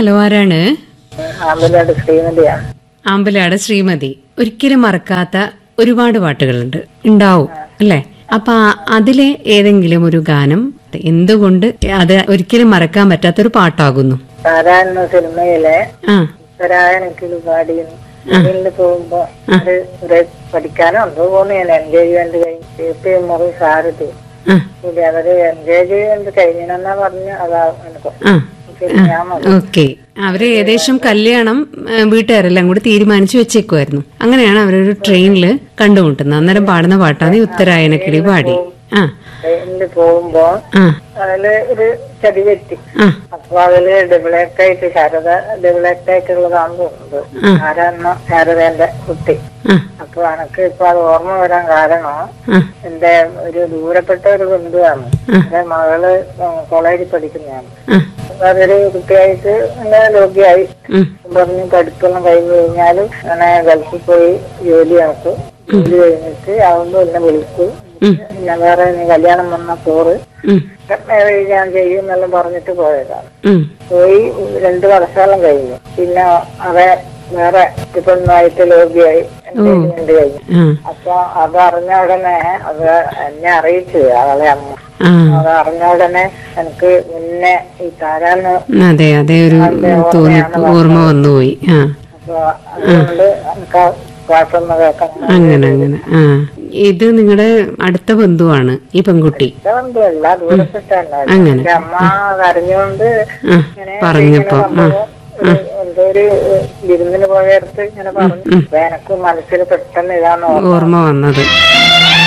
Hello ആരാണ് ആമ്പലാട് ശ്രീമതിയാണ് ആമ്പലാട് ശ്രീമതി ഒരിക്കലും മറക്കാത്ത ഒരുപാട് പാട്ടുകളുണ്ട് ഉണ്ടാവും അല്ലേ അപ്പൊ ആ- അതിലെ ഏതെങ്കിലും ഒരു ഗാനം എന്തുകൊണ്ട് അത് ഒരിക്കലും മറക്കാൻ പറ്റാത്തൊരു പാട്ടാകുന്നു താര എന്ന സിനിമയിലെ ആ ഉത്തരായണക്കിൽ പാടി മുന്നിൽ പോകുമ്പോ അത് ഇവിടെ പഠിക്കാനോ എന്തോ പോകുന്നു ഞാൻ എൻഗേജ്മെന്റ് കഴിഞ്ഞ് കെ പി മുറി സാരഥി ആ കൂടി അവര് എൻഗേജ്മെന്റ് കഴിഞ്ഞെന്നാ പറഞ്ഞു അതാ എനിക്ക് ആ പിന്നെ ഞാൻ വന്നു. ഓക്കെ അവര് ഏകദേശം കല്യാണം ആ, വീട്ടുകാരെല്ലാം കൂടി തീരുമാനിച്ചു വെച്ചേക്കുമായിരുന്നു അങ്ങനെയാണ് അവരൊരു ട്രെയിനിൽ കണ്ടുമുട്ടുന്നത് അന്നേരം പാടുന്ന പാട്ടാണ് ഈ ഉത്തരായനക്കിളി പാടി ആ ട്രെയിനിൽ പോകുമ്പോ ആ അതില് ഒരു ചതി പറ്റി ആ അപ്പൊ അതില് ഡബിളേറ്റ് ആയിട്ട് ശാരദ ഡബിളേറ്റ് ആയിട്ടുള്ളതാണെന്ന് തോന്നുന്നത് ആരാന്ന ശാരദേന്റെ കുട്ടി ആ അപ്പൊ എനക്ക് ഇപ്പൊ അത് ഓർമ്മ വരാൻ കാരണം ആ എന്റെ ഒരു ദൂരപ്പെട്ട ഒരു ബന്ധുവാണ് എന്റെ മകള് കോളേജിൽ പഠിക്കുന്നതാണ് ആ അപ്പൊ അതൊരു കുട്ടിയായിട്ട് എന്റെ രോഗിയായി ഉം, പറഞ്ഞ് പഠിപ്പെല്ലാം കഴിഞ്ഞ് കഴിഞ്ഞാല് അങ്ങനെ ഗൾഫിൽ പോയി ജോലി നടത്തു ജോലി കഴിഞ്ഞിട്ട് അതുകൊണ്ട് എന്നെ വിളിച്ചു പിന്നെ വേറെ ഇനി കല്യാണം വന്ന പോറ് ഉം, മാരേജ് ഞാൻ ചെയ്യും എന്നെല്ലാം പറഞ്ഞിട്ട് പോയതാണ് ഉം, പോയി രണ്ടു വർഷമെല്ലാം കഴിഞ്ഞു പിന്നെ അവ വേറെ പെണ്ണുമായിട്ട് ലോബിയായി എൻഗേജ്മെന്റ് കഴിഞ്ഞു ആ അപ്പൊ അതറിഞ്ഞ ഉടനെ അത് എന്നെ അറിയിച്ചു അവളെ അമ്മ ആ അത് അറിഞ്ഞ ഉടനെ എനിക്ക് മുന്നേ ഈ താരാന്ന് അതെ അതെ ഒരു തോന്നി ഓർമ്മ വന്നുപോയി ആ അപ്പൊ അതുകൊണ്ട് എനിക്ക് ആ പാട്ടൊന്ന് കേൾക്കാൻ അങ്ങനെ അങ്ങനെ ആ ഇത് നിങ്ങളുടെ അടുത്ത ബന്ധുവാണ് ഈ പെൺകുട്ടി ബന്ധമല്ല ദൂരപ്പെട്ടാണ് അങ്ങനെ എന്റെ അമ്മ കരഞ്ഞുകൊണ്ട് ആ ഇങ്ങനെ പറഞ്ഞപ്പോ ആ പറഞ്ഞപ്പോ ഒരു എന്തോ ഒരു വിരുന്നിന് പോയടുത്ത് ഇങ്ങനെ പറഞ്ഞു അപ്പൊ എനക്ക് മനസ്സിൽ പെട്ടെന്ന് ഇതാണ് ഓർമ്മ ഓർമ്മ വന്നത്